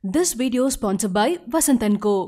This video is sponsored by Vasant & Co.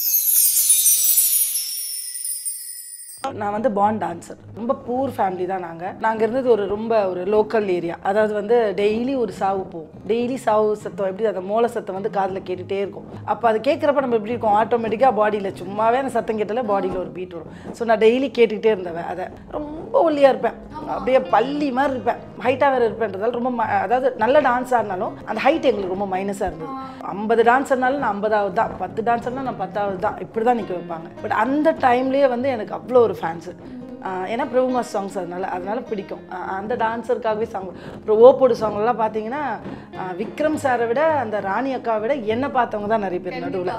நான் வந்து bond dancer ரொம்ப பூர் ஃபேமிலி தான் நாங்கள் நாங்கள் இருந்தது ஒரு ரொம்ப ஒரு லோக்கல் ஏரியா அதாவது வந்து டெய்லி ஒரு சாவு போகும் டெய்லி சாவு சத்தம் எப்படி அந்த மூல சத்தம் வந்து காதில் கேட்டுகிட்டே இருக்கும் அப்போ அது கேட்குறப்ப நம்ம எப்படி இருக்கும் ஆட்டோமேட்டிக்காக பாடியில் சும்மாவே அந்த சத்தம் கேட்டாலே பாடியில் ஒரு பீட் வரும் ஸோ நான் டெய்லி கேட்டுக்கிட்டே இருந்தவன் அதை ரொம்ப ஒல்லியாக இருப்பேன் அப்படியே பள்ளி மாதிரி இருப்பேன் ஹைட்டாக வேறு இருப்பேன்றதால ரொம்ப ம- அதாவது நல்ல டான்ஸாக இருந்தாலும் அந்த ஹைட் எங்களுக்கு ரொம்ப மைனஸாக இருந்தது ஐம்பது டான்ஸர்னாலும் நான் ஐம்பதாவது தான் பத்து டான்ஸர்னா நான் பத்தாவது தான் இப்படி தான் நிற்க வைப்பாங்க பட் அந்த டைம்லேயே வந்து எனக்கு அவ்வளோ ஒரு ஃபேன்ஸு ஏன்னா பிரபுமாஸ் சாங்ஸ் அதனால அதனால பிடிக்கும் ஆஹ் அந்த டான்ஸருக்காகவே சாங் அப்புறம் ஓப்போடு சாங்லாம் பார்த்தீங்கன்னா ஆஹ் விக்ரம் சாரை விட அந்த ராணி அக்காவை விட என்னை பார்த்தவங்க தான் நிறைய பேர் நடுவில்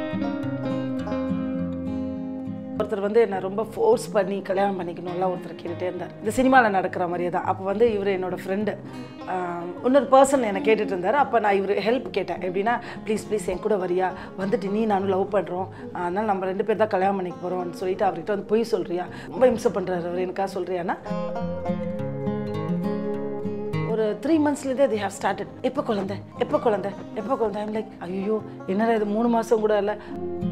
ஒருத்தர் வந்து என்னை ரொம்ப ஃபோர்ஸ் பண்ணி கல்யாணம் பண்ணிக்கணும்லாம் ஒருத்தர் கேட்டுகிட்டே இருந்தார் இந்த சினிமாவில் நடக்கிற மாதிரியே தான் அப்போ வந்து இவர் என்னோட ஃப்ரெண்டு இன்னொரு பர்சன் என்னை கேட்டுட்டு இருந்தார் அப்போ நான் இவர் ஹெல்ப் கேட்டேன் எப்படின்னா ப்ளீஸ் ப்ளீஸ் என் கூட வரியா வந்துட்டு நீ நானும் லவ் பண்ணுறோம் அதனால் நம்ம ரெண்டு பேர் தான் கல்யாணம் பண்ணிக்க போகிறோம்னு சொல்லிட்டு அவர்கிட்ட வந்து பொய் சொல்கிறியா ரொம்ப இம்சை பண்ணுறாரு அவர் எனக்கா சொல்கிறியான்னா ஒரு த்ரீ மந்த்ஸ்லேருந்தே they have started எப்போ குழந்தை எப்போ குழந்தை எப்போ குழந்தை ஐம் லைக் ஐயோ என்னடா இது மூணு மாதம் கூட இல்லை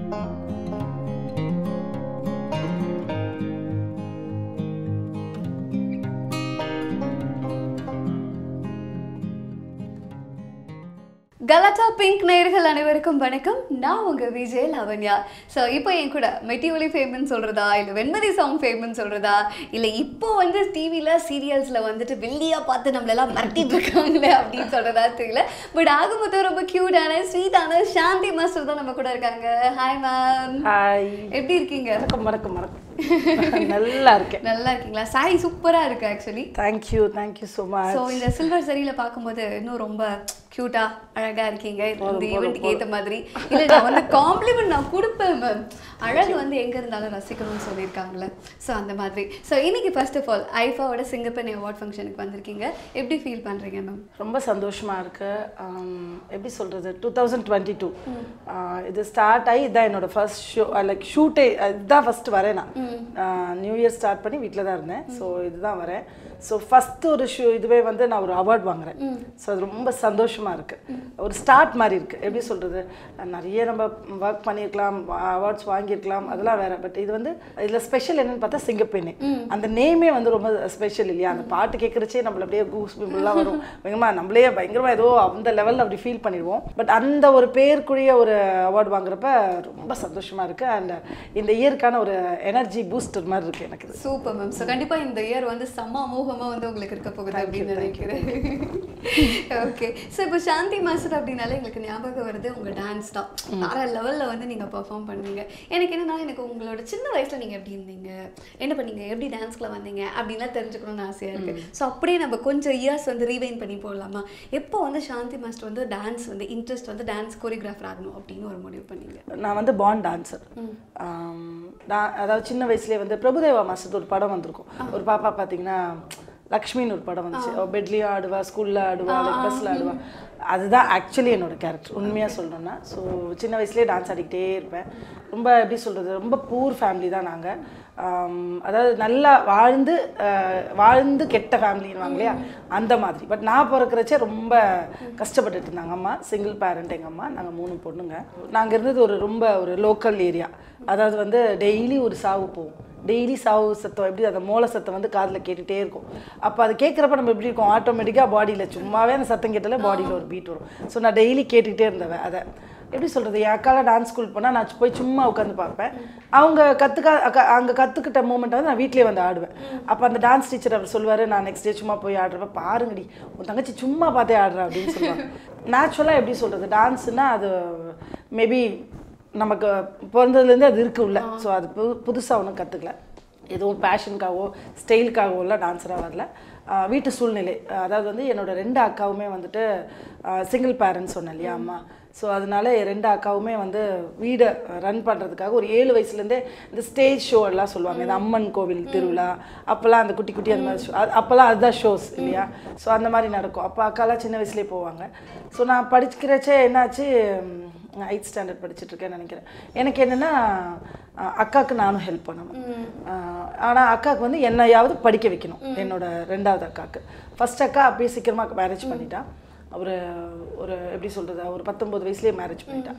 கலாட்டா பிங்க் நேயர்கள் அனைவருக்கும் வணக்கம் நான் உங்க விஜய் லாவண்யா ஸோ இப்போ என் கூட மெட்டி ஒலி ஃபேம்னு சொல்றதா இல்லை வெண்மதி சாங் ஃபேம்னு சொல்றதா இல்லை இப்போ வந்து டிவியில் சீரியல்ஸில் வந்துட்டு வெள்ளியாக பார்த்து நம்மளெல்லாம் மிரட்டிட்டு இருக்காங்களே அப்படின்னு சொல்றதா தெரியல பட் ஆக மொத்தம் ரொம்ப க்யூட்டான ஸ்வீட்டான சாந்தி மாஸ்டர் தான் நம்ம கூட இருக்காங்க ஹாய் மேம் ஹாய் எப்படி இருக்கீங்க வணக்கம் வணக்கம் வணக்கம் நல்லா இருக்கேன் நல்லா இருக்கீங்களா சாரி சூப்பராக இருக்கு actually thank you thank you so much so இந்த சில்வர் சரியில பார்க்கும்போது இன்னும் ரொம்ப க்யூட்டா அழகா இருக்கீங்க இந்த ஈவெண்ட்டுக்கு ஏத்த மாதிரி இல்ல நான் வந்து காம்ப்ளிமெண்ட் நான் கொடுப்பேன் மேம் அழகு வந்து எங்க இருந்தாலும் ரசிக்கணும்னு சொல்லியிருக்காங்கல்ல ஸோ அந்த மாதிரி ஸோ இன்னைக்கு ஃபர்ஸ்ட் ஆஃப் ஆல் ஐஃபாவோட சிங்கப்பெண் அவார்ட் ஃபங்க்ஷனுக்கு வந்திருக்கீங்க எப்படி ஃபீல் பண்றீங்க மேம் ரொம்ப சந்தோஷமா இருக்கு ஆம், எப்படி சொல்றது டூ தௌசண்ட் டுவெண்ட்டி டூ இது ஸ்டார்ட் ஆகி இதான் என்னோட ஃபர்ஸ்ட் ஷோ லைக் ஷூட்டே இதுதான் ஃபர்ஸ்ட் வரேன் நான் நியூ இயர் ஸ்டார்ட் பண்ணி வீட்டில் தான் இருந்தேன் ஸோ இதுதான் வரேன் ஸோ ஃபர்ஸ்ட் ஒரு ஷோ இதுவே வந்து நான் ஒரு அவார்ட் வாங்குறேன் ஸோ அது ரொம்ப சந்தோஷமா இருக்கு ஒரு ஸ்டார்ட் மாதிரி இருக்கு எப்படி சொல்றது நிறைய நம்ம ஒர்க் பண்ணியிருக்கலாம் அவார்ட்ஸ் வாங்கியிருக்கலாம் அதெல்லாம் வேற பட் இது வந்து இதில் ஸ்பெஷல் என்னன்னு பார்த்தா சிங்கப்பெண்ணே அந்த நேமே வந்து ரொம்ப ஸ்பெஷல் இல்லையா அந்த பாட்டு கேட்குறச்சே நம்மள அப்படியே கூஸ் பிம்பிள்லாம் வரும் பயங்கரமா நம்மளே பயங்கரமா ஏதோ அந்த லெவலில் அப்படி ஃபீல் பண்ணிடுவோம் பட் அந்த ஒரு பேருக்குரிய ஒரு அவார்டு வாங்குறப்ப ரொம்ப சந்தோஷமா இருக்கு அண்ட் இந்த இயருக்கான ஒரு எனர்ஜி பூஸ்டர் மாதிரி இருக்கு எனக்கு இது சூப்பர் மேம் ஸோ கண்டிப்பா இந்த இயர் வந்து செம்ம அமோகமா வந்து உங்களுக்கு இருக்க போகுது அப்படின்னு நினைக்கிறேன் ஓகே ஸோ இப்போ சாந்தி மாஸ்டர் அப்படின்னாலே எங்களுக்கு ஞாபகம் வருது உங்க டான்ஸ் தான் வேற லெவல்ல வந்து நீங்க பெர்ஃபார்ம் பண்ணுவீங்க எனக்கு என்னன்னா எனக்கு உங்களோட சின்ன வயசுல நீங்க எப்படி இருந்தீங்க என்ன பண்ணீங்க எப்படி டான்ஸ்க்குள்ள வந்தீங்க அப்படின்லாம் தெரிஞ்சுக்கணும்னு ஆசையா இருக்கு ஸோ அப்படியே நம்ம கொஞ்சம் இயர்ஸ் வந்து ரீவைன் பண்ணி போடலாமா எப்போ வந்து சாந்தி மாஸ்டர் வந்து டான்ஸ் வந்து இன்ட்ரெஸ்ட் வந்து டான்ஸ் கோரியோகிராஃபர் ஆகணும் அப்படின்னு ஒரு முடிவு பண்ணீங்க நான் வந்து பாண்ட் டான்சர் நான் அதாவது சின்ன வயசுலேயே வந்து பிரபுதேவா மாஸ்டர் ஒரு படம் வந்திருக்கும் ஒரு பாப்பா பார்த்தீங்கன்னா லக்ஷ்மின்னு ஒரு படம் வந்துச்சு அவள் பெட்லேயும் ஆடுவா ஸ்கூலில் ஆடுவா லைக் பஸ்ஸில் ஆடுவா அதுதான் ஆக்சுவலி என்னோட கேரக்டர் உண்மையாக சொல்லணும்னா ஸோ சின்ன வயசுலேயே டான்ஸ் ஆடிக்கிட்டே இருப்பேன் ரொம்ப எப்படி சொல்கிறது ரொம்ப பூர் ஃபேமிலி தான் நாங்கள் அதாவது நல்லா வாழ்ந்து ஆஹ், வாழ்ந்து கெட்ட ஃபேமிலின்னுவாங்க இல்லையா அந்த மாதிரி பட் நான் பிறக்கிறச்சே ரொம்ப கஷ்டப்பட்டுட்டு இருந்தாங்க அம்மா சிங்கிள் பேரண்ட் எங்கள் அம்மா நாங்கள் மூணு பொண்ணுங்க நாங்கள் இருந்தது ஒரு ரொம்ப ஒரு லோக்கல் ஏரியா அதாவது வந்து டெய்லி ஒரு சாவு போகும் டெய்லி சாவு சத்தம் எப்படி அந்த மூல சத்தம் வந்து காதில் கேட்டுகிட்டே இருக்கும் அப்போ அது கேட்குறப்ப நம்ம எப்படி இருக்கும் ஆட்டோமேட்டிக்காக பாடியில் சும்மாவே அந்த சத்தம் கேட்டாலே பாடியில் ஒரு பீட் வரும் ஸோ நான் டெய்லி கேட்டுக்கிட்டே இருந்தவன் அதை எப்படி சொல்கிறது என் அக்கால டான்ஸ் ஸ்கூல் போனால் நான் போய் சும்மா உட்காந்து பார்ப்பேன் அவங்க கற்றுக்க அக்கா அங்கே கற்றுக்கிட்ட மூமெண்ட்டை வந்து நான் வீட்லேயே வந்து ஆடுவேன் அப்போ அந்த டான்ஸ் டீச்சர் அவர் சொல்லுவார் நான் நெக்ஸ்ட் டே சும்மா போய் ஆடுறப்ப பாருங்கடி உன் தங்கச்சி சும்மா பார்த்தே ஆடுறா அப்படின்னு சொல்லுவாங்க நேச்சுரலாக எப்படி சொல்கிறது டான்ஸுன்னா அது மேபி நமக்கு பிறந்ததுலேருந்து அது இருக்கு உள்ள ஸோ அது புது புதுசாக ஒன்றும் கற்றுக்கல எதுவும் பேஷனுக்காகவோ ஸ்டைலுக்காகவோலாம் டான்ஸராக வரல ஆஹ் வீட்டு சூழ்நிலை அதாவது வந்து என்னோட ரெண்டு அக்காவுமே வந்துட்டு சிங்கிள் பேரண்ட்ஸ் சொன்னேன் இல்லையா அம்மா ஸோ அதனால என் ரெண்டு அக்காவுமே வந்து வீடை ரன் பண்ணுறதுக்காக ஒரு ஏழு வயசுலேருந்தே இந்த ஸ்டேஜ் ஷோ எல்லாம் சொல்லுவாங்க இந்த அம்மன் கோவில் திருவிழா அப்போல்லாம் அந்த குட்டி குட்டி அந்த மாதிரி ஷோ அப்போல்லாம் அதுதான் ஷோஸ் இல்லையா ஸோ அந்த மாதிரி நடக்கும் அப்போ அக்காலாம் சின்ன வயசுலேயே போவாங்க ஸோ நான் படிக்கிறச்சே என்னாச்சு எயிட் ஸ்டாண்டர்ட் படிச்சுட்டு இருக்கேன்னு நினைக்கிறேன் எனக்கு என்னென்னா அக்காவுக்கு நானும் ஹெல்ப் பண்ணணும் ஆனால் அக்காவுக்கு வந்து என்னையாவது படிக்க வைக்கணும் என்னோட ரெண்டாவது அக்காவுக்கு ஃபர்ஸ்ட் அக்கா அப்படியே சீக்கிரமாக மேரேஜ் பண்ணிட்டா ஒரு ஒரு எப்படி சொல்கிறது ஒரு பத்தொம்பது வயசுலேயே மேரேஜ் பண்ணிட்டா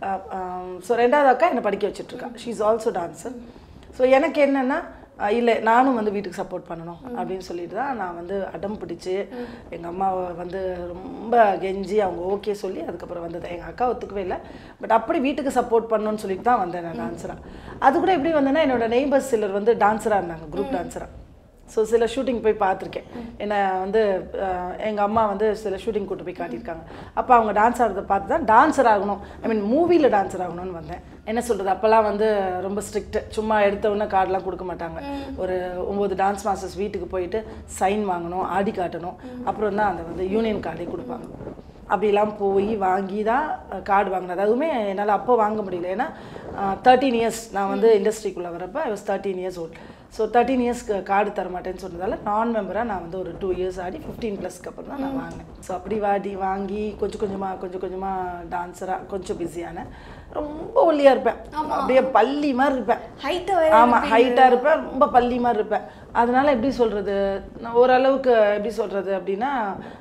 ஸோ ரெண்டாவது அக்கா என்னை படிக்க வச்சுட்ருக்கா she is also dancer so எனக்கு என்னென்னா இல்லை நானும் வந்து வீட்டுக்கு சப்போர்ட் பண்ணணும் அப்படின்னு சொல்லிட்டு தான் நான் வந்து அடம் பிடிச்சி எங்கள் அம்மாவை வந்து ரொம்ப கெஞ்சி அவங்க ஓகே சொல்லி அதுக்கப்புறம் வந்தது எங்கள் அக்கா ஒத்துக்கவே இல்லை பட் அப்படி வீட்டுக்கு சப்போர்ட் பண்ணணும்னு சொல்லிட்டு தான் வந்தேன் நான் டான்ஸராக அது கூட எப்படி வந்தேன்னா என்னோட நெய்பர்ஸ் சிலர் வந்து டான்ஸராக இருந்தாங்க குரூப் டான்ஸராக ஸோ சில ஷூட்டிங் போய் பார்த்துருக்கேன் என்னை வந்து எங்கள் அம்மா வந்து சில ஷூட்டிங் கூட்டு போய் காட்டியிருக்காங்க அப்போ அவங்க டான்ஸ் ஆடுறதை பார்த்து தான் டான்ஸர் ஆகணும் ஐ மீன் மூவியில் டான்ஸர் ஆகணும்னு வந்தேன் என்ன சொல்கிறது அப்போல்லாம் வந்து ரொம்ப ஸ்ட்ரிக்ட் சும்மா எடுத்த உடனே கார்டெலாம் கொடுக்க மாட்டாங்க ஒரு ஒம்பது டான்ஸ் மாஸ்டர்ஸ் வீட்டுக்கு போயிட்டு சைன் வாங்கணும் ஆடி காட்டணும் அப்புறம் தான் அந்த வந்து யூனியன் கார்டே கொடுப்பாங்க அப்படிலாம் போய் வாங்கி தான் கார்டு வாங்கினது அதுவுமே என்னால் அப்போ வாங்க முடியல ஏன்னா தேர்ட்டீன் இயர்ஸ் நான் வந்து இண்டஸ்ட்ரிக்குள்ளே வரப்போ I was thirteen years old so thirteen இயர்ஸ்க்கு கார்டு தர மாட்டேன்னு சொன்னதால நான் மெம்பராக நான் வந்து ஒரு டூ இயர்ஸ் ஆடி ஃபிஃப்டீன் ப்ளஸ்க்கு அப்புறம் தான் நான் வாங்கினேன் ஸோ அப்படி வாடி வாங்கி கொஞ்சம் கொஞ்சமாக கொஞ்சம் கொஞ்சமாக டான்ஸராக கொஞ்சம் பிஸியானேன் ரொம்ப ஒல்லியாக இருப்பேன் அப்படியே பள்ளி மாதிரி இருப்பேன் ஹைட்டை ஆமாம் ஹைட்டாக இருப்பேன் ரொம்ப பள்ளி மாதிரி இருப்பேன் அதனால எப்படி சொல்கிறது நான் ஓரளவுக்கு எப்படி சொல்கிறது அப்படின்னா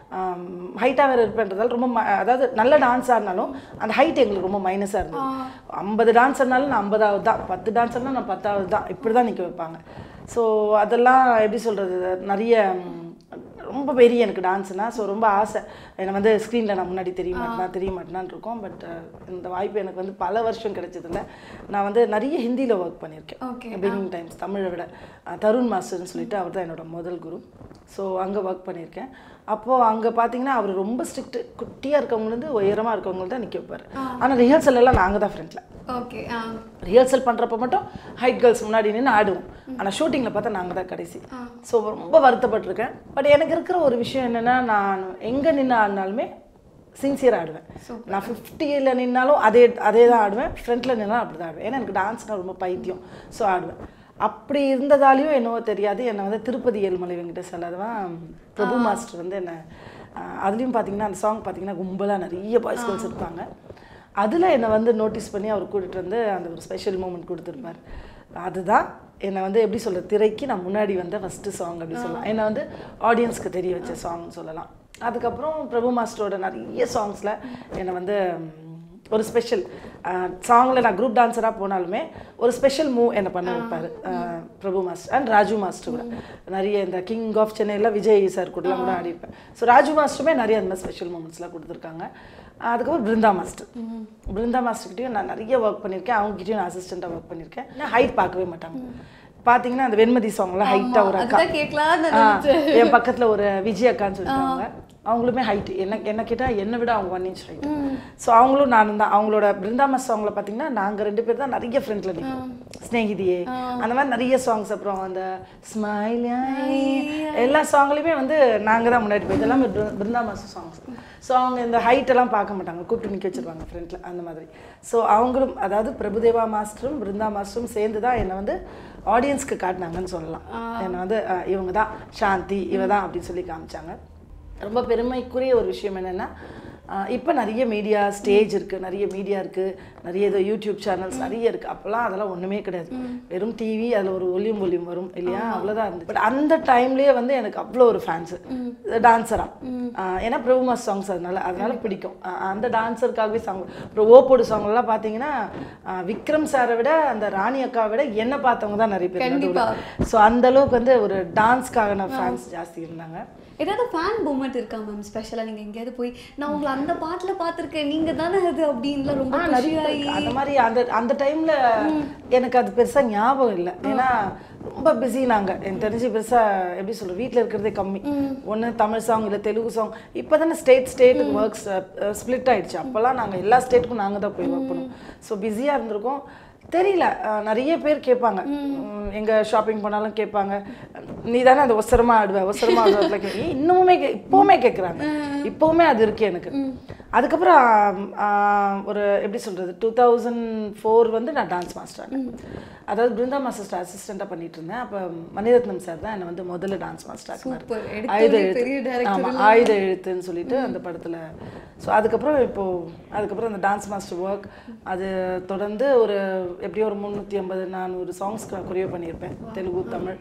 ஹைட்டாக வேறு இருப்பேன்றதால ரொம்ப ம- அதாவது நல்ல டான்ஸ் ஆடினாலும் அந்த ஹைட் எங்களுக்கு ரொம்ப மைனஸாக இருந்தது ஐம்பது டான்ஸ் ஆடினாலும் நான் ஐம்பதாவது தான் பத்து டான்ஸ் ஆடினா நான் பத்தாவது தான் இப்படி தான் நிற்க வைப்பாங்க ஸோ அதெல்லாம் எப்படி சொல்கிறது நிறைய ம், ரொம்ப பெரிய எனக்கு டான்ஸ்னா ஸோ ரொம்ப ஆசை என்னை வந்து ஸ்க்ரீனில் நான் முன்னாடி தெரிய மாட்டேனா தெரிய மாட்டேனான்னு இருக்கும் பட் இந்த வாய்ப்பு எனக்கு வந்து பல வருஷம் கிடைச்சதில்ல நான் வந்து நிறைய ஹிந்தியில் ஒர்க் Okay. பண்ணியிருக்கேன் பிகினிங் டைம்ஸ் தமிழை விட அஹ், தருண் மாஸ்டர்னு சொல்லிட்டு அவர் தான் என்னோட முதல் குரு ஸோ அங்கே ஒர்க் பண்ணியிருக்கேன் அப்போது அங்கே பார்த்தீங்கன்னா அவர் ரொம்ப ஸ்ட்ரிக்ட் குட்டியாக இருக்கவங்கலேருந்து உயரமாக இருக்கவங்க தான் நிற்க வைப்பார் ஆனால் ரிஹர்சல் எல்லாம் நாங்கள் தான் ஃப்ரண்ட்டில் ஓகே ஆ ரிஹர்சல் பண்ணுறப்ப மட்டும் ஹைட் கேர்ள்ஸ் முன்னாடி நின்று ஆடுவோம் ஆனால் ஷூட்டிங்கில் பார்த்தா நாங்கள் தான் கடைசி ஸோ ரொம்ப வருத்தப்பட்டிருக்கேன் பட் எனக்கு இருக்கிற ஒரு விஷயம் என்னென்னா நான் எங்கே நின்று ஆடினாலுமே சின்சியராக ஆடுவேன் நான் ஃபிஃப்டியில் நின்னாலும் அதே அதே தான் ஆடுவேன் ஃப்ரண்ட்டில் நின்னாலும் அப்படி தான் ஆடுவேன் ஏன்னா எனக்கு டான்ஸ்னால் ரொம்ப பைத்தியம் ஸோ ஆடுவேன் அப்படி இருந்ததாலையும் என்னவோ தெரியாது என்னை வந்து திருப்பதி ஏழுமலை வெங்கடேஷ் அல்லாதவன் பிரபு மாஸ்டர் வந்து என்னை ஆஹ் அதுலேயும் பார்த்தீங்கன்னா அந்த சாங் பார்த்தீங்கன்னா கும்பலாக நிறைய பாய்ஸ் கேர்ள்ஸ் இருப்பாங்க அதில் என்னை வந்து நோட்டீஸ் பண்ணி அவர் கூட்டிகிட்டு வந்து அந்த ஒரு ஸ்பெஷல் மூமெண்ட் கொடுத்துருப்பார் அதுதான் என்னை வந்து எப்படி சொல்ல திரைக்கு நான் முன்னாடி வந்த ஃபஸ்ட்டு சாங் அப்படி சொல்லலாம் என்னை வந்து ஆடியன்ஸ்க்கு தெரிய வச்ச சாங்னு சொல்லலாம் அதுக்கப்புறம் பிரபு மாஸ்டரோட நிறைய சாங்ஸில் என்னை வந்து ம், ஒரு ஸ்பெஷல் சாங்கில் நான் குரூப் டான்ஸராக போனாலுமே ஒரு ஸ்பெஷல் மூவ் என்னை பண்ண வைப்பார் அஹ், Prabhu master and Raju master கூட நிறைய இந்த கிங் ஆஃப் சென்னையில் விஜய் சார் கூடலாம் கூட ஆடிருப்பேன் ஸோ ராஜு மாஸ்டருமே நிறைய அந்த மாதிரி ஸ்பெஷல் மூமெண்ட்ஸ்லாம் கொடுத்துருக்காங்க அதுக்கப்புறம் பிருந்தா மாஸ்டர் பிருந்தா மாஸ்டர்கிட்டயும் நான் நிறைய ஒர்க் பண்ணியிருக்கேன் அவங்ககிட்டயும் நான் அசிஸ்டண்ட்டாக ஒர்க் பண்ணியிருக்கேன் நான் ஹைட் பார்க்கவே மாட்டாங்க பார்த்தீங்கன்னா அந்த வெண்மதி சாங்லாம் ஹைட்டாக ஒரு அக்கா அதுதான் கேட்கலான்னு ஆ, என் பக்கத்துல ஒரு விஜய் அக்கான்னு சொல்லிட்டாங்க அவங்களுமே ஹைட் என்ன என்ன கேட்டால் என்னை விட அவங்க ஒன் இன்ச் ஹைட் ஸோ அவங்களும் நானும் தான் அவங்களோட பிருந்தாமஸ் சாங்கில் பார்த்தீங்கன்னா நாங்கள் ரெண்டு பேர் தான் நிறைய ஃப்ரெண்ட்ல நிற்போம் ஸ்நேகிதியே அந்த மாதிரி நிறைய சாங்ஸ் அப்புறம் அந்த ஸ்மைல் எல்லா சாங்லையுமே வந்து நாங்கள் தான் முன்னாடி போய் இதெல்லாமே பிரு- பிருந்தாமஸ் சாங்ஸ் ஸோ அவங்க இந்த height எல்லாம் பார்க்க மாட்டாங்க கூப்பிட்டு நிற்க வச்சிருவாங்க ஃப்ரெண்டில் அந்த மாதிரி ஸோ அவங்களும் அதாவது பிரபுதேவா மாஸ்டரும் பிருந்தா மாஸ்டரும் சேர்ந்து தான் என்னை வந்து ஆடியன்ஸ்க்கு காட்டினாங்கன்னு சொல்லலாம் என்னை வந்து அஹ், இவங்க தான் சாந்தி இவ தான் அப்படின்னு சொல்லி காமிச்சாங்க ரொம்ப பெருமைக்குரிய ஒரு விஷயம் என்னென்னா இப்போ நிறைய மீடியா ஸ்டேஜ் இருக்குது நிறைய மீடியா இருக்குது நிறைய இது யூடியூப் சேனல்ஸ் நிறைய இருக்குது அப்போல்லாம் அதெல்லாம் ஒன்றுமே கிடையாது வெறும் டிவி அதில் ஒரு ஒலியும் ஒலியும் வரும் இல்லையா அவ்வளோதான் இருந்துச்சு பட் அந்த டைம்லேயே வந்து எனக்கு அவ்வளோ ஒரு ஃபேன்ஸு டான்ஸராக ஏன்னா பிரபுமாஸ் சாங்ஸ் அதனால அதனால பிடிக்கும் அஹ் அந்த டான்ஸருக்காகவே சாங் அப்புறம் ஓப்போடு சாங்லாம் பார்த்தீங்கன்னா அஹ் விக்ரம் சாரை விட அந்த ராணி அக்காவை விட என்ன பார்த்தவங்க தான் நிறைய பேர் கண்டிப்பா. ஸோ அந்த அளவுக்கு வந்து ஒரு டான்ஸ்க்கான ஃபேன்ஸ் ஜாஸ்தி இருந்தாங்க ஏதாவது ஃபேன் மூமெண்ட் இருக்கா மேம் ஸ்பெஷலாக நீங்கள் எங்கேயாவது போய் நான் உங்களை அந்த பாட்டில் பார்த்துருக்கேன் நீங்கள் தானே அது அப்படின்லாம் ரொம்ப ஆ, நிறைய குஷியாகி இருக்கு. அந்த மாதிரி அந்த அந்த டைம்ல எனக்கு அது பெருசா ஞாபகம் இல்லை ஏன்னா ரொம்ப பிஸி நாங்க எனக்கு தெரிஞ்சு பெருசா எப்படி சொல்ற வீட்ல இருக்கிறதே கம்மி ஒண்ணு தமிழ் சாங் இல்ல தெலுங்கு சாங் இப்போதானே ஸ்டேட் ஸ்டேட்டுக்கு ஒர்க்ஸ் ஸ்ப்ளிட் ஆயிடுச்சு அப்போல்லாம் நாங்க எல்லா ஸ்டேட்டுக்கும் நாங்க தான் போய் ஒர்க் பண்ணுவோம் ஸோ பிஸியா இருந்திருக்கோம் தெரியல அஹ், நிறைய பேர் கேட்பாங்க உம், எங்க ஷாப்பிங் போனாலும் கேட்பாங்க நீ தானே அந்த ஒசரமா ஆடுவ ஒசரமா ஆடுவ இன்னுமே கே- இப்பவுமே கேட்குறாங்க இப்பவுமே அது இருக்கு எனக்கு அதுக்கப்புறம் ஆஹ், ஒரு எப்படி சொல்றது டூ தௌசண்ட் ஃபோர் வந்து நான் டான்ஸ் மாஸ்டர் அதாவது பிருந்தா மாஸ்டர் அசிஸ்டண்ட்டாக பண்ணிட்டு இருந்தேன் அப்போ மணிரத்னம் சார் தான் என்னை வந்து முதல்ல டான்ஸ் மாஸ்டர் ஆக்கினார் Super. எடுத்தோடனே ஆயுத பெரிய எழுத்து director ஆமாம் ஆயுத எழுத்துன்னு சொல்லிட்டு அந்த படத்துல ஸோ அதுக்கப்புறம் இப்போ அதுக்கப்புறம் அந்த டான்ஸ் மாஸ்டர் ஒர்க் அது தொடர்ந்து ஒரு எப்படியும் ஒரு முந்நூற்றி ஐம்பது நானூறு சாங்ஸ்க்கு நான் கொரியோ பண்ணியிருப்பேன் தெலுங்கு தமிழ்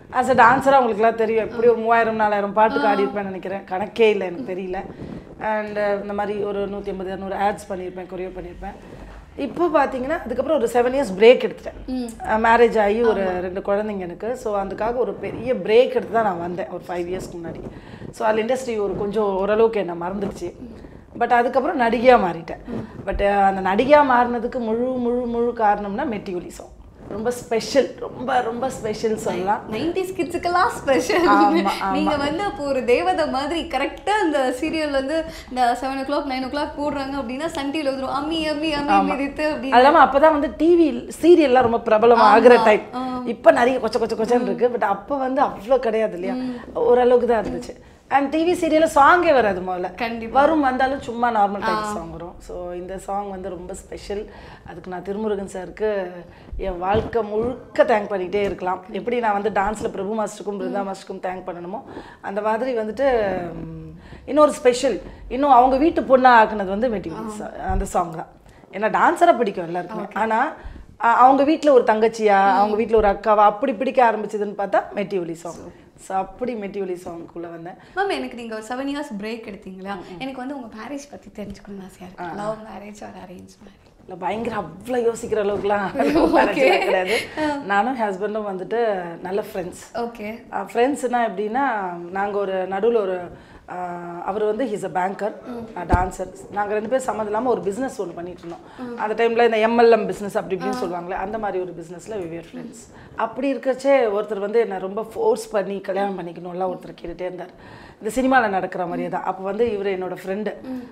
ஆஸ் அ டான்ஸராக உங்களுக்குலாம் தெரியும் எப்படி ஒரு மூவாயிரம் நாலாயிரம் பாட்டுக்கு ஆடி இருப்பேன்னு நினைக்கிறேன் கணக்கே இல்லை எனக்கு தெரியல அண்ட் இந்த மாதிரி ஒரு நூற்றி ஐம்பது இரநூறு ஆட்ஸ் பண்ணியிருப்பேன் கொரியோ பண்ணியிருப்பேன் இப்போ பார்த்தீங்கன்னா அதுக்கப்புறம் ஒரு செவன் இயர்ஸ் பிரேக் எடுத்துட்டேன் மேரேஜ் ஆகி ஒரு ரெண்டு குழந்தைங்க எனக்கு ஸோ அதுக்காக ஒரு பெரிய பிரேக் எடுத்து தான் நான் வந்தேன் ஒரு ஃபைவ் இயர்ஸ்க்கு முன்னாடி ஸோ அதில் இண்டஸ்ட்ரி ஒரு கொஞ்சம் ஓரளவுக்கு என்னை மறந்துடுச்சு பட் அதுக்கப்புறம் நடிகையாக மாறிட்டேன் பட் அந்த நடிகையாக மாறினதுக்கு முழு முழு முழு காரணம்னா மெட்டிஒலி சாங் ரொம்ப ஸ்பெஷல் ரொம்ப ரொம்ப ஸ்பெஷல் சொல்லலாம் நைன்டிஸ் கிட்ஸுக்கெல்லாம் ஸ்பெஷல் ஆமா, ஆமா. நீங்க வந்து அப்போ ஒரு தேவதை மாதிரி கரெக்டா அந்த சீரியல் வந்து இந்த seven o'clock nine o'clock போடுறாங்க அப்படின்னா சன் டிவில வந்துரும் அம்மி அம்மி அம்மி மிதித்து அது அப்படின்னு இல்லாமல் அப்போ தான் வந்து டிவி சீரியல்லாம் ரொம்ப பிரபலம் ஆகிற டைம் இப்போ நிறைய கொச்ச கொச்ச கொச்சன்னு இருக்கு பட் அப்போ வந்து அவ்வளோ கிடையாது இல்லையா ஓரளவுக்கு தான் இருந்துச்சு அண்ட் டிவி சீரியலில் சாங்கே வராது முதல்ல கண்டிப்பா. வரும் வந்தாலும் சும்மா நார்மல் டைப் சாங் வரும் ஸோ இந்த சாங் வந்து ரொம்ப ஸ்பெஷல் அதுக்கு நான் திருமுருகன் சாருக்கு என் வாழ்க்கை முழுக்க தேங்க் பண்ணிக்கிட்டே இருக்கலாம் எப்படி நான் வந்து டான்ஸில் பிரபு மாஸ்டருக்கும் பிருந்தா மாஸ்டருக்கும் தேங்க் பண்ணணுமோ அந்த மாதிரி வந்துட்டு ம், இன்னொரு ஸ்பெஷல் இன்னும் அவங்க வீட்டு பொண்ணா ஆக்குனது வந்து மெட்டி அந்த சாங் தான் ஏன்னா டான்ஸராக பிடிக்கும் எல்லாருக்குமே ஆனால் அவங்க வீட்டில் ஒரு தங்கச்சியா அவங்க வீட்டில் ஒரு அக்காவா அப்படி பிடிக்க ஆரம்பிச்சதுன்னு பார்த்தா மெட்டி ஒலி சாங் ஸோ அப்படி மெட்டி ஒலி சாங்குக்குள்ளே வந்தேன் மேம் எனக்கு நீங்க ஒரு செவன் இயர்ஸ் பிரேக் எடுத்தீங்களா எனக்கு வந்து உங்க மேரேஜ் பத்தி தெரிஞ்சுக்கணும்னு ஆசையா இருக்கு love marriage or arrange marriage இல்லை பயங்கர அவ்வளோ யோசிக்கிற அளவுக்குலாம் marriage எல்லாம் கிடையாது நானும் ஹஸ்பண்டும் வந்துட்டு நல்ல ஃப்ரெண்ட்ஸ் ஓகே ஃப்ரெண்ட்ஸ்னா எப்படின்னா நாங்கள் ஒரு நடுவில் ஒரு ஆஹ், அவர் வந்து ஹீஸ் அ பேங்கர் டான்சர் நாங்கள் ரெண்டு பேரும் சம்மந்தம் இல்லாமல் ஒரு பிஸ்னஸ் ஒன்று பண்ணிட்டு இருந்தோம் அந்த டைமில் இந்த எம்எல்எம் பிஸ்னஸ் அப்படி இப்படின்னு சொல்லுவாங்களே அந்த மாதிரி ஒரு பிஸ்னஸில் விவியர் ஃப்ரெண்ட்ஸ் அப்படி இருக்கச்சே ஒருத்தர் வந்து என்னை ரொம்ப ஃபோர்ஸ் பண்ணி கல்யாணம் பண்ணிக்கணும்லாம் ஒருத்தர் கேட்டுகிட்டே இருந்தார் இந்த சினிமாவில் நடக்கிற மாதிரியே தான் அப்போ வந்து இவர் என்னோட ஃப்ரெண்டு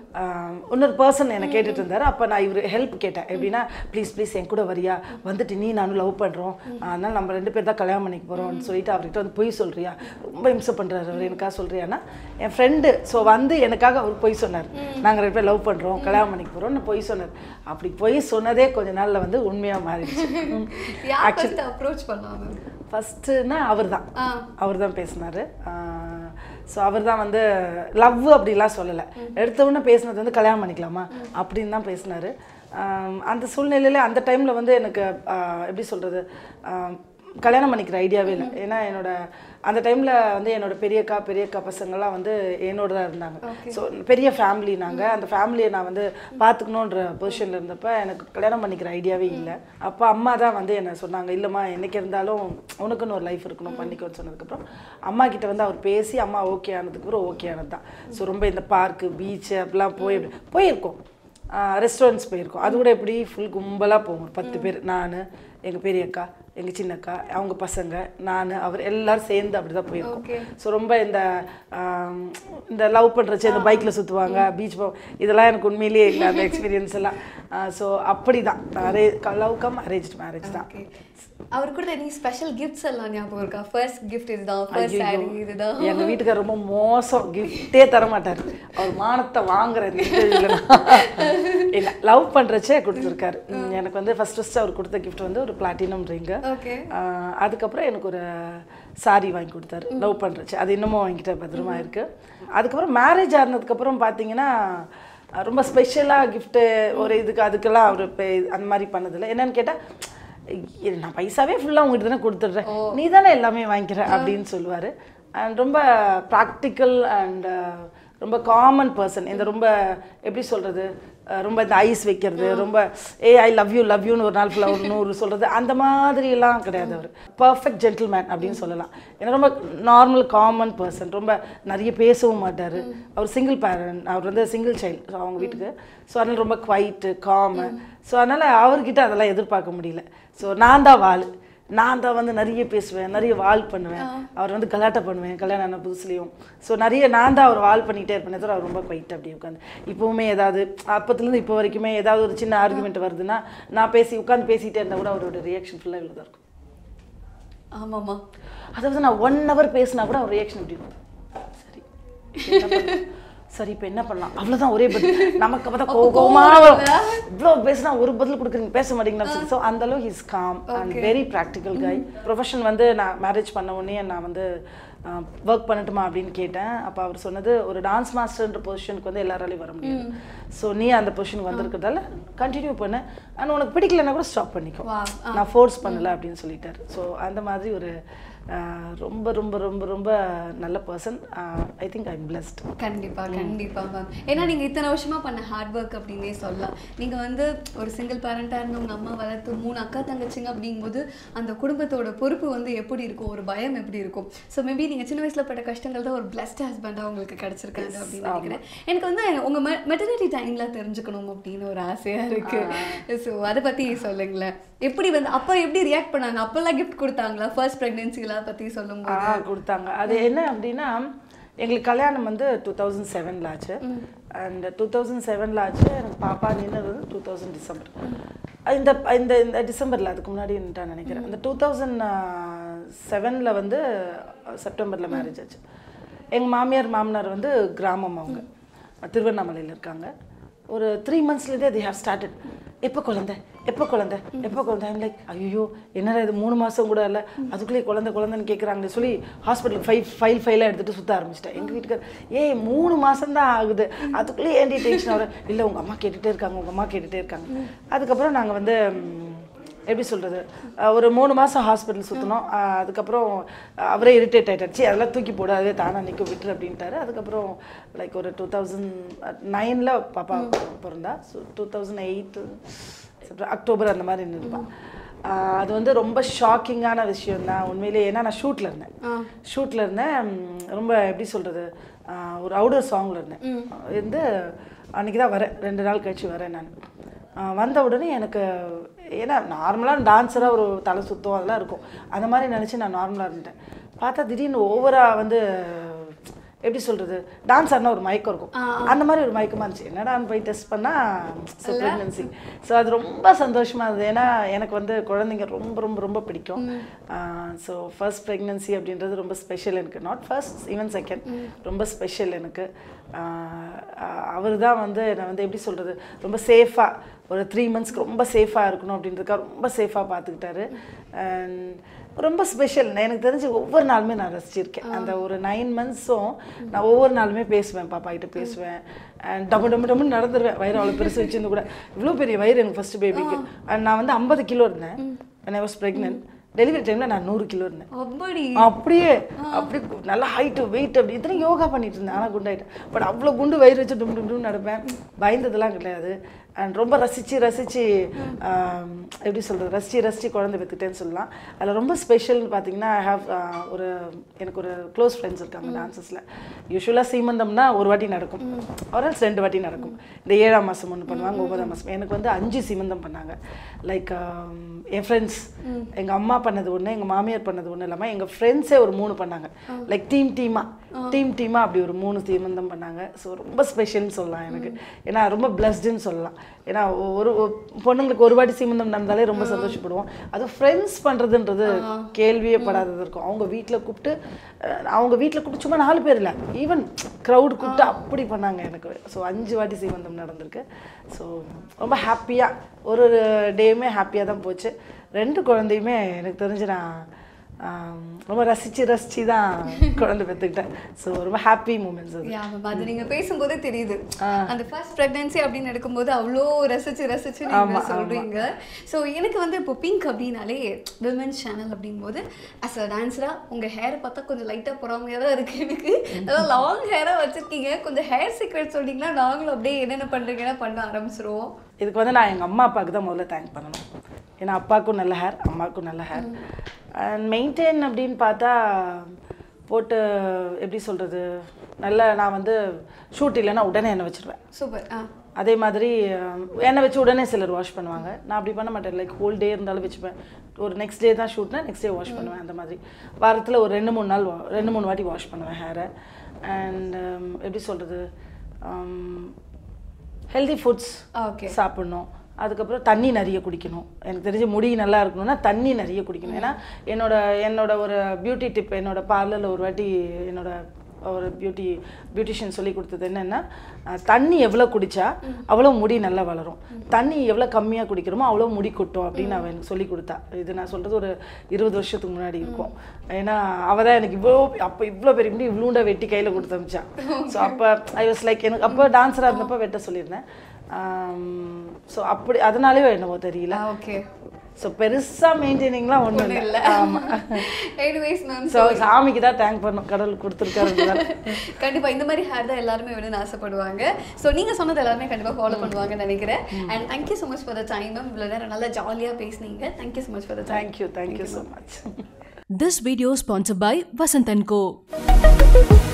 இன்னொரு பர்சன் என்னை கேட்டுட்டு இருந்தார் அப்போ நான் இவர் ஹெல்ப் கேட்டேன் எப்படின்னா ப்ளீஸ் ப்ளீஸ் என் கூட வரியா வந்துட்டு நீ நானும் லவ் பண்ணுறோம் அதனால நம்ம ரெண்டு பேர் தான் கல்யாணம் பண்ணிக்க போகிறோம்னு சொல்லிட்டு அவர்கிட்ட வந்து பொய் சொல்றியா ரொம்ப இம்சை பண்ணுறாரு அவர் எனக்காக சொல்றியான்னா என் ஃப்ரெண்டு ஸோ வந்து எனக்காக அவர் பொய் சொன்னார் நாங்கள் ரெண்டு பேர் லவ் பண்ணுறோம் கல்யாணம் பண்ணிக்க போகிறோம்னு பொய் சொன்னார் அப்படி பொய் சொன்னதே கொஞ்ச நாளில் வந்து உண்மையாக மாறிடுச்சு யார் ஃபர்ஸ்ட் அப்ரோச் பண்ணலாம் மேம் ஃபஸ்ட்டுன்னா அவர் தான் ஆ. அவர் தான் பேசினார் ஸோ அவர் தான் வந்து லவ் அப்படிலாம் சொல்லலை எடுத்த உடனே பேசினது வந்து கல்யாணம் பண்ணிக்கலாமா அப்படின்னு தான் பேசினார் அந்த சூழ்நிலையில் அந்த டைமில் வந்து எனக்கு ஆஹ், எப்படி சொல்கிறது கல்யாணம் பண்ணிக்கிற ஐடியாவே இல்லை ஏன்னா என்னோட அந்த டைமில் வந்து என்னோட பெரியக்கா பெரியக்கா பசங்கள்லாம் வந்து என்னோட தான் இருந்தாங்க ஸோ பெரிய ஃபேமிலி நாங்கள் அந்த ஃபேமிலியை நான் வந்து பார்த்துக்கணுன்ற பொசிஷனில் இருந்தப்ப எனக்கு கல்யாணம் பண்ணிக்கிற ஐடியாவே இல்லை அப்போ அம்மா தான் வந்து என்ன சொன்னாங்க இல்லைம்மா என்னைக்கு இருந்தாலும் உனக்குன்னு ஒரு லைஃப் இருக்கணும் பண்ணிக்கோன்னு சொன்னதுக்கப்புறம் அம்மா கிட்ட வந்து அவர் பேசி அம்மா ஓகே ஆனதுக்கப்புறம் ஓகே ஆனது தான் ஸோ ரொம்ப இந்த பார்க்கு பீச்சு அப்படிலாம் போய் போயிருக்கோம் ரெஸ்டாரண்ட்ஸ் போயிருக்கோம் அது கூட எப்படி ஃபுல் கும்பலாக போவோம் ஒரு பத்து பேர் நான் எங்கள் பெரியக்கா எங்கள் சின்னக்கா அவங்க பசங்க நான் அவர் எல்லாரும் சேர்ந்து அப்படி தான் போயிருக்கோம் Okay. ஸோ ரொம்ப இந்த ஆம், இந்த லவ் பண்ணுறச்சு இந்த பைக்கில் சுற்றுவாங்க பீச் போ இதெல்லாம் எனக்கு உண்மையிலேயே இல்லை அந்த எக்ஸ்பீரியன்ஸ் எல்லாம் ஸோ அப்படி தான் அரே லவ் கம் அரேஞ்ச் மேரேஜ் தான் ஓகே அவர் கூட எனி ஸ்பெஷல் கிஃப்ட்ஸ் எல்லாம் ஞாபகம் இருக்கா ஃபர்ஸ்ட் கிஃப்ட் இதுதான் ஃபர்ஸ்ட் சாரி இதுதான் எங்க வீட்டுக்கார் ரொம்ப மோசம் கிஃப்டே தர மாட்டார் அவர் மானத்தை வாங்குற இந்த interviewல இல்ல லவ் பண்றச்சே கொடுத்துருக்காரு ம், எனக்கு வந்து ஃபர்ஸ்ட் ஃபர்ஸ்ட் அவர் கொடுத்த கிஃப்ட் வந்து ஒரு பிளாட்டினம் ரிங்கு ஓகே அதுக்கப்புறம் எனக்கு ஒரு சாரி வாங்கி கொடுத்தாரு லவ் பண்றச்சு அது இன்னமும் வாங்கிட்ட பத்திரமா இருக்கு அதுக்கப்புறம் மேரேஜ் ஆனதுக்கப்புறம் பார்த்தீங்கன்னா அஹ், ரொம்ப ஸ்பெஷலாக கிஃப்ட்டு ஒரு இதுக்கு அதுக்கெல்லாம் அவர் அந்த மாதிரி பண்ணதில்லை என்னன்னு கேட்டால் இது நான் பைசாவே ஃபுல்லாக உங்ககிட்ட தானே கொடுத்துட்றேன் நீ தானே எல்லாமே வாங்கிக்கிற அப்படின்னு சொல்லுவார் அண்ட் ரொம்ப ப்ராக்டிக்கல் அண்ட் ரொம்ப காமன் பர்சன் இந்த ரொம்ப எப்படி சொல்கிறது ரொம்ப இந்த ஐஸ் வைக்கிறது ரொம்ப ஏ ஐ லவ் யூ லவ் யூன்னு ஒரு நாள் ஃபுல்லாக ஒரு நூறு சொல்கிறது அந்த மாதிரிலாம் கிடையாது அவர் பர்ஃபெக்ட் ஜென்டில்மேன் அப்படின்னு சொல்லலாம் ஏன்னா ரொம்ப நார்மல் காமன் பர்சன் ரொம்ப நிறைய பேசவும் மாட்டார் அவர் சிங்கிள் பேரண்ட் அவர் வந்து சிங்கிள் சைல்டு அவங்க வீட்டுக்கு ஸோ அதனால் ரொம்ப குவைட்டு காமு ஸோ அதனால் அவர்கிட்ட அதெல்லாம் எதிர்பார்க்க முடியல ஸோ நான் தான் வாள் நான் தான் வந்து நிறைய பேசுவேன் நிறைய வால் பண்ணுவேன் அவர் வந்து கலாட்டா பண்ணுவேன் கல்யாணம் ஆன புதுசுலேயும் ஸோ நிறைய நான் தான் அவர் வால் பண்ணிகிட்டே இருப்பேன் தவிர அவர் ரொம்ப குவைட் அப்படியே உட்காந்து இப்போவுமே ஏதாவது அப்பத்துலேருந்து இப்போ வரைக்குமே ஏதாவது ஒரு சின்ன ஆர்குமெண்ட் வருதுன்னா நான் பேசி உட்காந்து பேசிகிட்டே இருந்தால் கூட அவரோட ரியாக்ஷன் ஃபுல்லாக இவ்வளோ தான் இருக்கும் ஆமாம்மா அதாவது நான் ஒன் ஹவர் பேசினா கூட அவர் ரியாக்ஷன் எப்படி இருக்கும் சரி என்ன பண்ணலாம்? சரி இப்போ என்ன பண்ணலாம் அவ்வளோதான் ஒரே பதில் நமக்கு பார்த்தா கோபமா இவ்வளோ பேசினா ஒரு பதில் கொடுக்குறீங்க பேச மாட்டீங்களா ஸோ அந்த அளவு his calm and very practical கை ப்ரொஃபஷன் வந்து நான் மேரேஜ் பண்ண உடனே நான் வந்து ஒர்க் பண்ணட்டுமா அப்படின்னு கேட்டேன் அப்போ அவர் சொன்னது ஒரு டான்ஸ் மாஸ்டர்ன்ற பொசிஷனுக்கு வந்து எல்லாராலையும் வர முடியாது ஸோ நீ அந்த பொசிஷனுக்கு வந்திருக்கிறதால கண்டினியூ பண்ணு அண்ட் உனக்கு பிடிக்கலன்னா கூட ஸ்டாப் பண்ணிக்கோ Wow. நான் ஃபோர்ஸ் பண்ணல அப்படின்னு சொல்லிட்டாரு ஸோ அந்த மாதிரி ஒரு ரொம்ப ரொம்ப ரொம்ப ரொம்ப நல்ல person I think I am blessed கண்டிப்பா கண்டிப்பா மேம் ஏன்னா நீங்க இத்தனை வருஷமா பண்ண ஹார்ட் ஒர்க் அப்படின்னே சொல்லலாம் நீங்க வந்து ஒரு சிங்கிள் பேரண்டா இருந்து உங்க அம்மா வளர்த்து மூணு அக்கா தங்கச்சிங்க அப்படிங்கும்போது அந்த குடும்பத்தோட பொறுப்பு வந்து எப்படி இருக்கும் ஒரு பயம் எப்படி இருக்கும் ஸோ மேபி நீங்க சின்ன வயசுல பட்ட கஷ்டங்கள் தான் ஒரு பிளஸ்ட் ஹஸ்பண்டா உங்களுக்கு கிடைச்சிருக்காங்க அப்படின்னு நினைக்கிறேன் எனக்கு வந்து உங்க மெட்டர்னிட்டி டைம்ல தெரிஞ்சுக்கணும் அப்படின்னு ஒரு ஆசையா இருக்கு ஸோ அதை பத்தி சொல்லுங்களேன் எப்படி வந்து அப்ப எப்படி ரியாக்ட் பண்ணாங்க அப்பெல்லாம் கிஃப்ட் கொடுத்தாங்களா ஃபர்ஸ்ட் ப்ரெக்னென்சிலாம் பத்தி சொல்லும்போது ஆ கொடுத்தாங்க அது என்ன அப்படின்னா எங்களுக்கு கல்யாணம் வந்து டூ தௌசண்ட் செவனில் ஆச்சு அண்ட் டூ தௌசண்ட் செவனில் ஆச்சு எனக்கு பாப்பா நின்னது வந்து டூ தௌசண்ட் டிசம்பர் இந்த இந்த இந்த டிசம்பரில் அதுக்கு முன்னாடி நான் நினைக்கிறேன் இந்த டூ தௌசண்ட் செவனில் வந்து செப்டம்பரில் மேரேஜ் ஆச்சு எங்கள் மாமியார் மாமனார் வந்து கிராமம் அவங்க திருவண்ணாமலையில் இருக்காங்க ஒரு த்ரீ மந்த்ஸ்லேருந்தே they have ஸ்டார்டட் எப்போ குழந்தை எப்போ குழந்தை எப்போ குழந்தை ஐம் லைக் ஐயோ என்னடா இது மூணு மாதம் கூட இல்லை அதுக்குள்ளேயே குழந்தை குழந்தைன்னு கேட்குறாங்களே சொல்லி ஹாஸ்பிட்டலுக்கு ஃபைல் ஃபைல் ஃபைலாக எடுத்துகிட்டு சுற்ற ஆரம்பிச்சிட்டேன் எங்கள் வீட்டுக்கார் ஏய் மூணு மாதம் தான் ஆகுது அதுக்குள்ளேயே ஏன்டி டென்ஷன் ஆகிற இல்லை உங்கள் அம்மா கேட்டுகிட்டே இருக்காங்க உங்கள் அம்மா கேட்டுகிட்டே இருக்காங்க அதுக்கப்புறம் நாங்கள் வந்து ம், எப்படி சொல்கிறது ஒரு மூணு மாதம் ஹாஸ்பிட்டல் சுற்றினோம் அதுக்கப்புறம் அவரே இரிட்டேட் ஆகிட்டாச்சு அதெல்லாம் தூக்கி போடு அதுவே தானாக நிற்க விட்டுரு அப்படின்ட்டாரு அதுக்கப்புறம் லைக் ஒரு டூ தௌசண்ட் நைனில் பாப்பா பிறந்தா so two thousand eight October அந்த மாதிரி நின்றுப்பான் அது வந்து ரொம்ப ஷாக்கிங்கான விஷயம் தான் உண்மையிலேயே ஏன்னா நான் ஷூட்டில் இருந்தேன் ஷூட்டில் இருந்தேன் ம், ரொம்ப எப்படி சொல்கிறது ஒரு அவுடர் சாங்கில் இருந்தேன் இருந்து அன்றைக்கி தான் வரேன் ரெண்டு நாள் கழிச்சு வரேன் நான் ஆஹ் வந்த உடனே எனக்கு ஏன்னா நார்மலாக டான்ஸராக ஒரு தலை சுத்தம் அதெல்லாம் இருக்கும் அந்த மாதிரி நினச்சி நான் நார்மலாக இருந்துட்டேன் பார்த்தா திடீர்னு ஓவராக வந்து எப்படி சொல்கிறது டான்ஸ் ஆடினா ஒரு மயக்கம் இருக்கும் அந்த மாதிரி ஒரு மயக்கமாக இருந்துச்சு என்னடான்னு போய் டெஸ்ட் பண்ணால் ப்ரெக்னன்சி ஸோ அது ரொம்ப சந்தோஷமாக இருந்தது ஏன்னா எனக்கு வந்து குழந்தைங்க ரொம்ப ரொம்ப ரொம்ப பிடிக்கும் ஸோ ஃபர்ஸ்ட் ப்ரெக்னன்சி அப்படின்றது ரொம்ப ஸ்பெஷல் எனக்கு நாட் ஃபர்ஸ்ட் ஈவன் செகண்ட் ரொம்ப ஸ்பெஷல் எனக்கு அவர் தான் வந்து என்னை வந்து எப்படி சொல்கிறது ரொம்ப சேஃபாக ஒரு த்ரீ மந்த்ஸ்க்கு ரொம்ப சேஃபாக இருக்கணும் அப்படின்றதுக்காக ரொம்ப சேஃபாக பார்த்துக்கிட்டாரு அண்ட் ரொம்ப ஸ்பெஷல் எனக்கு தெரிஞ்சு ஒவ்வொரு நாளுமே நான் ரசிச்சிருக்கேன் அந்த ஒரு நைன் மந்த்ஸும் நான் ஒவ்வொரு நாளுமே பேசுவேன் பாப்பா கிட்ட பேசுவேன் அண்ட் டம்மு டம்மு டம்முன்னு நடந்துருவேன் வயிறு அவ்வளோ பெருசு வச்சிருந்து கூட இவ்வளோ பெரிய வயிறு எனக்கு ஃபர்ஸ்ட் பேபிக்கு அண்ட் நான் வந்து ஐம்பது கிலோ இருந்தேன் when I was pregnant delivery டைமில் நான் நூறு கிலோ இருந்தேன் அப்படி அப்படியே அப்படி நல்லா ஹைட்டு வெயிட் அப்படி இத்தனை யோகா பண்ணிட்டு இருந்தேன் ஆனால் குண்டாயிட்டேன் பட் அவ்வளோ குண்டு வயிறு வச்சு டும் டும் டும் நடப்பேன் பயந்ததெல்லாம் கிடையாது அண்ட் ரொம்ப ரசித்து ரசித்து எப்படி சொல்கிறது ரசித்து ரசித்து குழந்தை பெற்றுட்டேன்னு சொல்லலாம் அதில் ரொம்ப ஸ்பெஷல்னு பார்த்தீங்கன்னா ஐ ஹாவ் ஒரு எனக்கு ஒரு க்ளோஸ் ஃப்ரெண்ட்ஸ் இருக்காங்க டான்சஸில் யூஸ்வலாக சீமந்தம்னா ஒரு வாட்டி நடக்கும் ஒரு ரெண்டு வாட்டி நடக்கும் இந்த ஏழாம் மாதம் ஒன்று பண்ணுவாங்க ஒன்பதாம் மாதம் எனக்கு வந்து அஞ்சு சீமந்தம் பண்ணாங்க லைக் என் ஃப்ரெண்ட்ஸ் எங்கள் அம்மா பண்ணது ஒன்று எங்கள் மாமியார் பண்ணது ஒன்று இல்லாமல் எங்கள் ஃப்ரெண்ட்ஸே ஒரு மூணு பண்ணாங்க லைக் டீம் டீமாக டீம் டீமாக அப்படி ஒரு மூணு சீமந்தம் பண்ணாங்க ஸோ ரொம்ப ஸ்பெஷல்னு சொல்லலாம் எனக்கு ஏன்னா ரொம்ப பிளஸ்டுன்னு சொல்லலாம் ஏன்னா ஒரு ஒரு பொண்ணுங்களுக்கு ஒரு வாட்டி சீமந்தம் நடந்தாலே ரொம்ப சந்தோஷப்படுவோம் அது ஃப்ரெண்ட்ஸ் பண்ணுறதுன்றது கேள்வியே படாதது இருக்கும் அவங்க வீட்டில் கூப்பிட்டு அஹ், அவங்க வீட்டில் கூப்பிட்டு சும்மா நாலு பேர் இல்லை ஈவன் க்ரௌட் கூப்பிட்டு அப்படி பண்ணாங்க எனக்கு ஸோ அஞ்சு வாட்டி சீமந்தம் நடந்திருக்கு ஸோ ரொம்ப ஹாப்பியாக ஒரு ஒரு டேயுமே ஹாப்பியாக தான் போச்சு ரெண்டு குழந்தையுமே எனக்கு தெரிஞ்சு நான் ஆம், ரொம்ப ரசித்து ரசித்து தான் குழந்தை பெற்றுக்கிட்டேன் ஸோ ரொம்ப ஹாப்பி மூமெண்ட்ஸ் அது யா மேம் அது நீங்க பேசும்போதே தெரியுது அந்த ஃபர்ஸ்ட் பிரெக்னன்சி அப்படின்னு எடுக்கும்போது அவ்வளோ ரசிச்சு ரசிச்சு நீங்க ஆமா, சொல்றீங்க ஸோ எனக்கு வந்து இப்போ பிங்க் அப்படின்னாலே விமன்ஸ் சேனல் அப்படிங்கும்போது அஸ் அ டான்ஸரா உங்க ஹேர் பார்த்தா கொஞ்சம் லைட்டா பொறாமையா தான் இருக்கு எனக்கு அதாவது லாங் ஹேரா வச்சிருக்கீங்க கொஞ்சம் ஹேர் சீக்ரெட் சொன்னீங்கன்னா நாங்களும் அப்படியே என்னென்ன பண்றீங்கன்னா பண்ண ஆரம்பிச்சிருவோம் இதுக்கு வந்து நான் எங்கள் அம்மா அப்பாவுக்கு தான் முதல்ல தேங்க் பண்ணணும் ஏன்னா அப்பாவுக்கும் நல்ல ஹேர் அம்மாவுக்கும் நல்ல ஹேர் அண்ட் மெயின்டைன் அப்படின்னு பார்த்தா போட்டு எப்படி சொல்கிறது நல்ல நான் வந்து ஷூட் இல்லைன்னா உடனே எண்ணெய் வச்சிருவேன் சூப்பர் ஆ அதே மாதிரி அஹ், எண்ணெய் வச்சு உடனே சிலர் வாஷ் பண்ணுவாங்க நான் அப்படி பண்ண மாட்டேன் லைக் ஹோல் டே இருந்தாலும் வச்சுப்பேன் ஒரு நெக்ஸ்ட் டே தான் ஷூட்னா நெக்ஸ்ட் டே வாஷ் பண்ணுவேன் அந்த மாதிரி வாரத்தில் ஒரு ரெண்டு மூணு நாள் wa- ரெண்டு மூணு வாட்டி வாஷ் பண்ணுவேன் ஹேரை அண்ட் எப்படி சொல்கிறது ஹெல்தி ஃபுட்ஸ் ஓகே சாப்பிடணும் அதுக்கப்புறம் தண்ணி நிறைய குடிக்கணும் எனக்கு தெரிஞ்ச முடி நல்லா இருக்கணும்னா தண்ணி நிறைய குடிக்கணும் ஏன்னா என்னோட என்னோட ஒரு பியூட்டி டிப் என்னோட பார்லரில் ஒரு வாட்டி என்னோட ஒரு பியூட்டி பியூட்டிஷியன் சொல்லி கொடுத்தது என்னென்னா அஹ், தண்ணி எவ்வளோ குடிச்சா அவ்வளோ முடி நல்லா வளரும் தண்ணி எவ்வளோ கம்மியாக குடிக்கிறோமோ அவ்வளோ முடி கொட்டும் அப்படின்னு அவள் எனக்கு சொல்லி கொடுத்தா இது நான் சொல்கிறது ஒரு இருபது வருஷத்துக்கு முன்னாடி இருக்கும் ஏன்னா அவள் தான் எனக்கு இவ்வளோ அப்போ இவ்வளோ பெரிய முடி இவ்வளோண்டா வெட்டி கையில் கொடுத்து அமிச்சா ஸோ அப்போ ஐ வாஸ் லைக் எனக்கு அப்போ டான்ஸராக இருந்தப்போ வெட்ட சொல்லியிருந்தேன் ஸோ அப்படி அதனாலே என்னவோ தெரியல ஓகே ஸோ பெருசாக மெயின்டைனிங்லாம் ஒன்றும் ஒண்ணும் இல்லை இல்ல ஆமாம் எனிவேஸ் மேம் ஸோ சாமிக்கு தான் தேங்க் பண்ணணும் கடவுள் கொடுத்துருக்காரு கண்டிப்பா இந்த மாதிரி ஹேர் தான் எல்லாருமே வேணும்னு ஆசைப்படுவாங்க ஸோ நீங்க சொன்னது எல்லாருமே கண்டிப்பா ஃபாலோ பண்ணுவாங்கன்னு நினைக்கிறேன் and thank you so much for the time ma'am இவ்வளோ நேரம் நல்லா ஜாலியா பேசுனீங்க thank you so much for the time thank you thank you so much This video sponsored by Vasant & Co.